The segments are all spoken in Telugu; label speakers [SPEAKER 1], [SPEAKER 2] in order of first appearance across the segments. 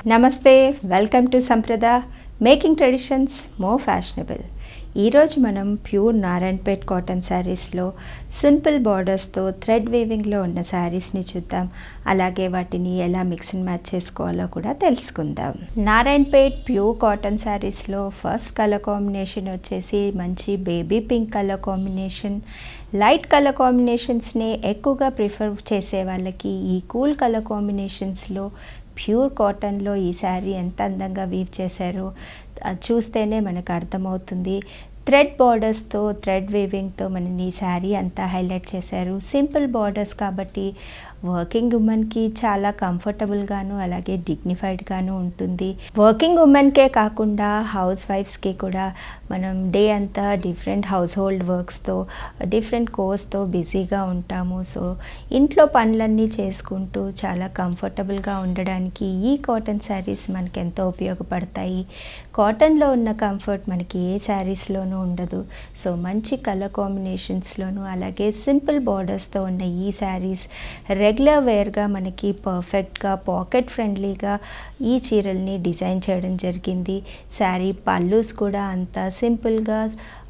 [SPEAKER 1] నమస్తే వెల్కమ్ టు సంప్రద మేకింగ్ ట్రెడిషన్స్ మోర్ ఫ్యాషనబుల్ ఈరోజు మనం ప్యూర్ నారాయణపేట్ కాటన్ శారీస్లో సింపుల్ బార్డర్స్తో థ్రెడ్ వేవింగ్లో ఉన్న శారీస్ని చూద్దాం అలాగే వాటిని ఎలా మిక్స్ అండ్ మ్యాచ్ చేసుకోవాలో కూడా తెలుసుకుందాం నారాయణపేట్ ప్యూర్ కాటన్ శారీస్లో ఫస్ట్ కలర్ కాంబినేషన్ వచ్చేసి మంచి baby pink colour combination light colour కాంబినేషన్స్ని ఎక్కువగా ప్రిఫర్ చేసే వాళ్ళకి ఈ కూల్ కలర్ కాంబినేషన్స్లో ప్యూర్ కాటన్లో ఈ శారీ ఎంత అందంగా వీవ్ చేశారో అది చూస్తేనే మనకు అర్థమవుతుంది థ్రెడ్ బార్డర్స్తో థ్రెడ్ వీవింగ్తో మన ఈ శారీ అంతా హైలైట్ చేశారు సింపుల్ బార్డర్స్ కాబట్టి వర్కింగ్ ఉమెన్కి చాలా కంఫర్టబుల్గాను అలాగే డిగ్నిఫైడ్గాను ఉంటుంది వర్కింగ్ ఉమెన్కే కాకుండా హౌస్ వైఫ్స్కి కూడా మనం డే అంతా డిఫరెంట్ హౌస్ హోల్డ్ వర్క్స్తో డిఫరెంట్ కోర్స్తో బిజీగా ఉంటాము సో ఇంట్లో పనులన్నీ చేసుకుంటూ చాలా కంఫర్టబుల్గా ఉండడానికి ఈ కాటన్ శారీస్ మనకి ఎంతో ఉపయోగపడతాయి కాటన్లో ఉన్న కంఫర్ట్ మనకి ఏ శారీస్లోనూ ఉండదు సో మంచి కలర్ కాంబినేషన్స్లోను అలాగే సింపుల్ బార్డర్స్తో ఉన్న ఈ శారీస్ రెగ్యులర్ వేర్గా మనకి పర్ఫెక్ట్గా పాకెట్ ఫ్రెండ్లీగా ఈ చీరల్ని డిజైన్ చేయడం జరిగింది శారీ పల్లూస్ కూడా అంత సింపుల్గా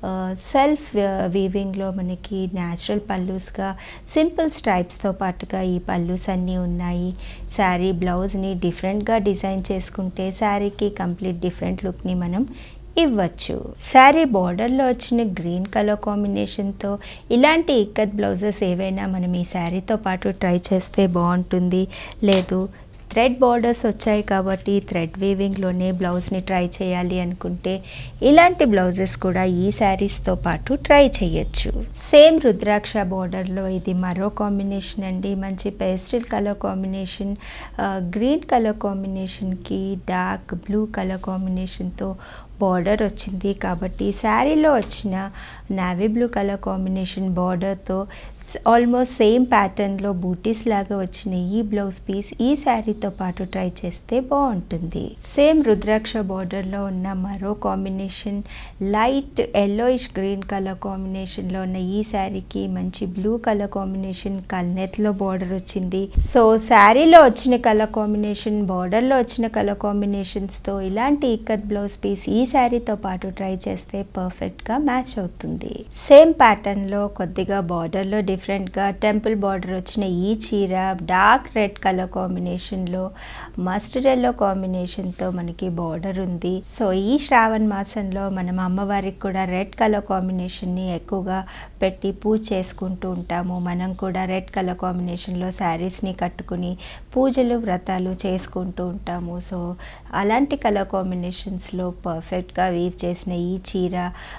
[SPEAKER 1] సెల్ఫ్ వీవింగ్లో మనకి న్యాచురల్ పల్లూస్గా సింపుల్ స్ట్రైప్స్తో పాటుగా ఈ పల్లూస్ అన్నీ ఉన్నాయి శారీ బ్లౌజ్ని డిఫరెంట్గా డిజైన్ చేసుకుంటే శారీకి కంప్లీట్ డిఫరెంట్ లుక్ని మనం ఇవ్వచ్చు శారీ బార్డర్లో వచ్చిన గ్రీన్ కలర్ కాంబినేషన్తో ఇలాంటి ఇక్కత్ బ్లౌజెస్ ఏవైనా మనం ఈ శారీతో పాటు ట్రై చేస్తే బాగుంటుంది లేదు థ్రెడ్ బార్డర్స్ వచ్చాయి కాబట్టి థ్రెడ్ వీవింగ్లోనే బ్లౌజ్ని ట్రై చేయాలి అనుకుంటే ఇలాంటి బ్లౌజెస్ కూడా ఈ శారీస్తో పాటు ట్రై చేయొచ్చు సేమ్ రుద్రాక్ష బార్డర్లో ఇది మరో కాంబినేషన్ అండి మంచి pastel colour combination green colour కాంబినేషన్కి డార్క్ బ్లూ కలర్ కాంబినేషన్తో బార్డర్ వచ్చింది కాబట్టి శారీలో వచ్చిన నావీ బ్లూ కలర్ కాంబినేషన్ బార్డర్తో ఆల్మోస్ట్ సేమ్ ప్యాటర్న్లో బూటీస్ లాగా వచ్చిన ఈ బ్లౌజ్ పీస్ ఈ శారీతో పాటు ట్రై చేస్తే బాగుంటుంది సేమ్ రుద్రాక్ష బార్డర్లో ఉన్న మరో combination light yellowish green colour కాంబినేషన్లో ఉన్న ఈ శారీకి మంచి బ్లూ కలర్ కాంబినేషన్ కల్నెత్లో బార్డర్ వచ్చింది సో శారీలో వచ్చిన కలర్ కాంబినేషన్ బార్డర్లో వచ్చిన కలర్ కాంబినేషన్స్తో ఇలాంటి ఇక్కత్ బ్లౌజ్ పీస్ ఈ శారీతో పాటు ట్రై చేస్తే పర్ఫెక్ట్గా మ్యాచ్ అవుతుంది సేమ్ ప్యాటర్న్లో కొద్దిగా బార్డర్లో డిఫరెంట్గా టెంపుల్ బార్డర్ వచ్చిన ఈ చీర డార్క్ రెడ్ కలర్ కాంబినేషన్లో మస్టర్డ్ ఎల్లో కాంబినేషన్తో మనకి బార్డర్ ఉంది సో ఈ శ్రావణ మాసంలో మనం అమ్మవారికి కూడా రెడ్ కలర్ కాంబినేషన్ని ఎక్కువగా పెట్టి పూజ చేసుకుంటూ ఉంటాము మనం కూడా రెడ్ కలర్ కాంబినేషన్లో శారీస్ని కట్టుకుని పూజలు వ్రతాలు చేసుకుంటూ ఉంటాము సో అలాంటి కలర్ కాంబినేషన్స్లో పర్ఫెక్ట్గా వీవ్ చేసిన ఈ చీర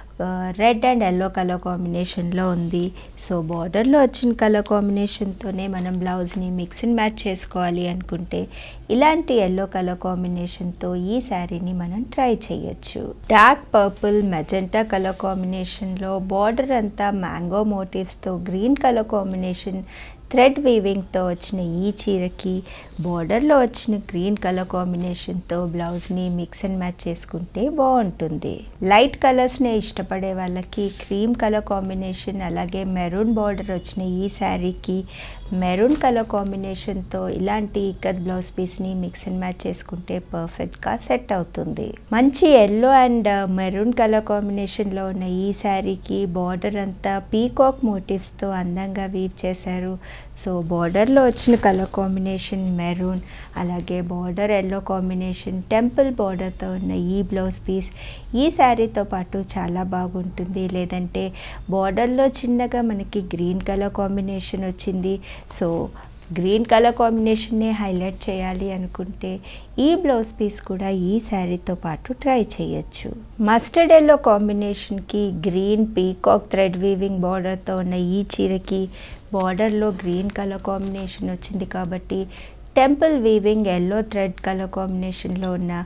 [SPEAKER 1] రెడ్ అండ్ ఎల్లో కలర్ కాంబినేషన్లో ఉంది సో బార్డర్లో వచ్చిన కలర్ కాంబినేషన్తోనే మనం బ్లౌజ్ని మిక్స్ అండ్ మ్యాచ్ చేసుకోవాలి అనుకుంటే ఇలాంటి ఎల్లో కలర్ కాంబినేషన్తో ఈ శారీని మనం ట్రై చేయొచ్చు డార్క్ పర్పుల్ మెజెంటా కలర్ కాంబినేషన్లో బార్డర్ అంతా మ్యాంగో మోటివ్స్తో గ్రీన్ కలర్ కాంబినేషన్ థ్రెడ్ వీవింగ్తో వచ్చిన ఈ చీరకి బార్డర్లో వచ్చిన గ్రీన్ కలర్ కాంబినేషన్తో బ్లౌజ్ని మిక్స్ అండ్ మ్యాచ్ చేసుకుంటే బాగుంటుంది లైట్ కలర్స్నే ఇష్టపడే వాళ్ళకి క్రీమ్ కలర్ కాంబినేషన్ అలాగే మెరూన్ బార్డర్ వచ్చిన ఈ శారీకి మెరూన్ కలర్ కాంబినేషన్తో ఇలాంటి ఇక్కత్ బ్లౌజ్ పీస్ని మిక్స్ అండ్ మ్యాచ్ చేసుకుంటే పర్ఫెక్ట్గా సెట్ అవుతుంది మంచి ఎల్లో అండ్ మెరూన్ కలర్ కాంబినేషన్లో ఉన్న ఈ శారీకి బార్డర్ అంతా పీకాక్ మోటివ్స్తో అందంగా వీవ్ చేశారు సో బార్డర్లో వచ్చిన కలర్ కాంబినేషన్ మెరూన్ అలాగే బార్డర్ ఎల్లో కాంబినేషన్ టెంపుల్ బార్డర్తో ఉన్న ఈ బ్లౌజ్ పీస్ ఈ శారీతో పాటు చాలా బాగుంటుంది లేదంటే బార్డర్లో చిన్నగా మనకి గ్రీన్ కలర్ కాంబినేషన్ వచ్చింది సో గ్రీన్ కలర్ కాంబినేషన్నే హైలైట్ చేయాలి అనుకుంటే ఈ బ్లౌజ్ పీస్ కూడా ఈ శారీతో పాటు ట్రై చేయొచ్చు మస్టర్డ్ ఎల్లో కాంబినేషన్కి గ్రీన్ పీకాక్ థ్రెడ్ వీవింగ్ బార్డర్తో ఉన్న ఈ చీరకి బార్డర్లో గ్రీన్ కలర్ కాంబినేషన్ వచ్చింది కాబట్టి temple weaving yellow thread colour కాంబినేషన్లో ఉన్న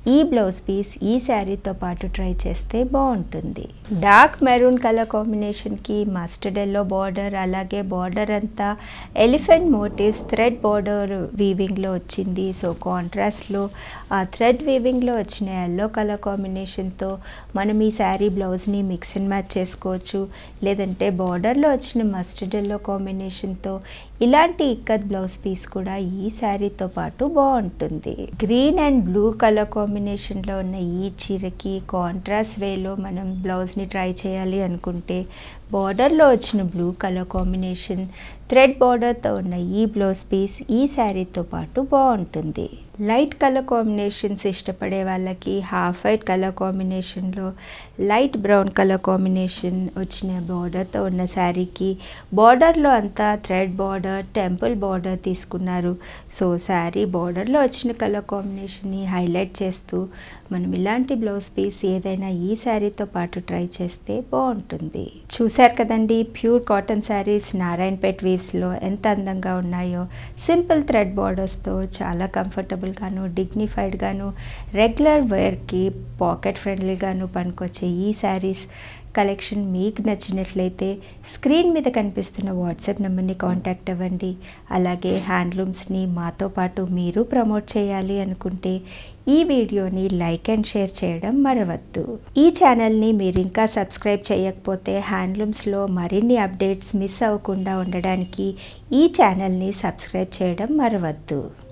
[SPEAKER 1] ఈ బ్లౌజ్ పీస్ ఈ శారీతో పాటు ట్రై చేస్తే బాగుంటుంది డార్క్ మెరూన్ కలర్ కాంబినేషన్కి మస్టర్డ్ ఎల్లో బార్డర్ అలాగే బార్డర్ అంతా ఎలిఫెంట్ మోటివ్స్ థ్రెడ్ బార్డర్ వీవింగ్లో వచ్చింది సో కాంట్రాస్ట్లో ఆ థ్రెడ్ వీవింగ్లో వచ్చిన ఎల్లో కలర్ కాంబినేషన్తో మనం ఈ శారీ బ్లౌజ్ని మిక్స్ అండ్ మ్యాచ్ చేసుకోవచ్చు లేదంటే బార్డర్లో వచ్చిన మస్టర్డ్ ఎల్లో కాంబినేషన్తో ఇలాంటి ఇక్కత్ బ్లౌజ్ పీస్ కూడా ఈ శారీతో పాటు బాగుంటుంది గ్రీన్ అండ్ బ్లూ కలర్ కాంబినేషన్లో ఉన్న ఈ చీరకి కాంట్రాస్ట్ వేలో మనం బ్లౌజ్ని ట్రై చేయాలి అనుకుంటే బార్డర్లో వచ్చిన బ్లూ కలర్ కాంబినేషన్ థ్రెడ్ బార్డర్తో ఉన్న ఈ బ్లౌజ్ పీస్ ఈ శారీతో పాటు బాగుంటుంది లైట్ కలర్ కాంబినేషన్స్ ఇష్టపడే వాళ్ళకి హాఫ్ వైట్ కలర్ కాంబినేషన్లో లైట్ బ్రౌన్ కలర్ కాంబినేషన్ వచ్చిన బార్డర్తో ఉన్న శారీకి బార్డర్లో అంతా థ్రెడ్ బార్డర్ టెంపుల్ బార్డర్ తీసుకున్నారు సో శారీ బార్డర్లో వచ్చిన కలర్ కాంబినేషన్ని హైలైట్ చేస్తూ మనం ఇలాంటి బ్లౌజ్ పీస్ ఏదైనా ఈ శారీతో పాటు ట్రై చేస్తే బాగుంటుంది చూశారు కదండి ప్యూర్ కాటన్ శారీస్ నారాయణపేట్ వీవ్స్లో ఎంత అందంగా ఉన్నాయో సింపుల్ థ్రెడ్ బార్డర్స్తో చాలా కంఫర్టబుల్గాను డిగ్నిఫైడ్గాను రెగ్యులర్ వేర్కి పాకెట్ ఫ్రెండ్లీగాను పనికొచ్చే ఈ శారీస్ కలెక్షన్ మీకు నచ్చినట్లయితే స్క్రీన్ మీద కనిపిస్తున్న వాట్సాప్ నెంబర్ని కాంటాక్ట్ అవ్వండి అలాగే హ్యాండ్లూమ్స్ని మాతో పాటు మీరు ప్రమోట్ చేయాలి అనుకుంటే ఈ వీడియోని లైక్ అండ్ షేర్ చేయడం మరవద్దు ఈ ఛానల్ని మీరు ఇంకా సబ్స్క్రైబ్ చేయకపోతే హ్యాండ్లూమ్స్లో మరిన్ని అప్డేట్స్ మిస్ అవ్వకుండా ఉండడానికి ఈ ఛానల్ని సబ్స్క్రైబ్ చేయడం మరవద్దు